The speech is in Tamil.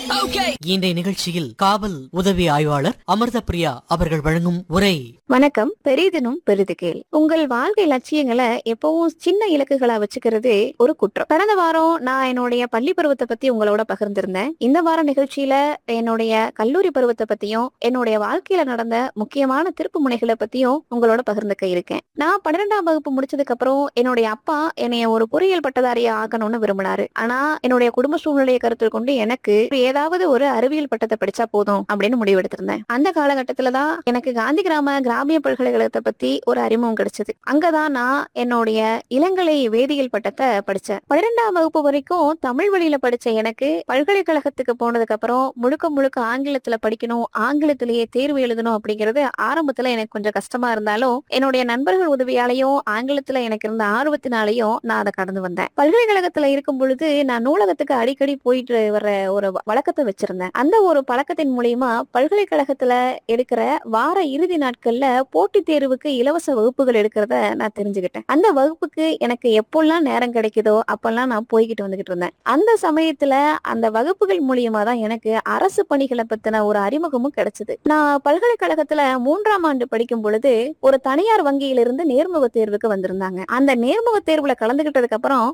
இன்றைய நிகழ்ச்சியில் காவல் உதவி ஆய்வாளர் அமிர்த பிரியா அவர்கள் வழங்கும் உரை வணக்கம் பெரிதினும் பெரிது கேள் உங்கள் வாழ்க்கை லட்சியங்களை எப்பவும் சின்ன இலக்குகளா வச்சுக்கிறது ஒரு குற்றம் கடந்த வாரம் நான் என்னுடைய பள்ளி பருவத்தை பத்தி உங்களோட பகிர்ந்திருந்தேன் இந்த வார நிகழ்ச்சியில என்னுடைய கல்லூரி பருவத்தை பத்தியும் என்னுடைய வாழ்க்கையில நடந்த முக்கியமான திருப்பு முனைகளை பத்தியும் உங்களோட பகிர்ந்துக்க இருக்கேன் நான் பன்னிரெண்டாம் வகுப்பு முடிச்சதுக்கு அப்புறம் என்னுடைய அப்பா என்னைய ஒரு பொறியியல் பட்டதாரியா ஆகணும்னு விரும்பினாரு ஆனா என்னுடைய குடும்ப சூழ்நிலையை கருத்தில் கொண்டு எனக்கு ஏதாவது ஒரு அறிவியல் பட்டத்தை படிச்சா போதும் அப்படின்னு முடிவெடுத்திருந்தேன் அந்த காலகட்டத்துல தான் எனக்கு காந்தி கிராம கிராமிய பல்கலைக்கழகத்தை பத்தி ஒரு அறிமுகம் கிடைச்சது அங்கதான் நான் என்னுடைய இளங்கலை வேதியியல் பட்டத்தை படிச்சேன் பன்னிரெண்டாம் வகுப்பு வரைக்கும் தமிழ் வழியில படிச்ச எனக்கு பல்கலைக்கழகத்துக்கு போனதுக்கு அப்புறம் முழுக்க முழுக்க ஆங்கிலத்துல படிக்கணும் ஆங்கிலத்திலேயே தேர்வு எழுதணும் அப்படிங்கிறது ஆரம்பத்துல எனக்கு கொஞ்சம் கஷ்டமா இருந்தாலும் என்னுடைய நண்பர்கள் உதவியாலையும் ஆங்கிலத்துல எனக்கு இருந்த ஆர்வத்தினாலையும் நான் அதை கடந்து வந்தேன் பல்கலைக்கழகத்துல இருக்கும் பொழுது நான் நூலகத்துக்கு அடிக்கடி போயிட்டு வர ஒரு வ- வழக்கத்தை வச்சிருந்தேன் அந்த ஒரு பழக்கத்தின் மூலியமா பல்கலைக்கழகத்துல எடுக்கிற வார இறுதி நாட்கள்ல போட்டித் தேர்வுக்கு இலவச வகுப்புகள் எடுக்கிறத நான் தெரிஞ்சுக்கிட்டேன் அந்த வகுப்புக்கு எனக்கு எப்பெல்லாம் நேரம் கிடைக்குதோ அப்பெல்லாம் நான் போய்கிட்டு வந்துகிட்டு இருந்தேன் அந்த சமயத்துல அந்த வகுப்புகள் மூலியமா தான் எனக்கு அரசு பணிகளை பத்தின ஒரு அறிமுகமும் கிடைச்சது நான் பல்கலைக்கழகத்துல மூன்றாம் ஆண்டு படிக்கும் பொழுது ஒரு தனியார் வங்கியிலிருந்து நேர்முக தேர்வுக்கு வந்திருந்தாங்க அந்த நேர்முக தேர்வுல கலந்துகிட்டதுக்கு அப்புறம்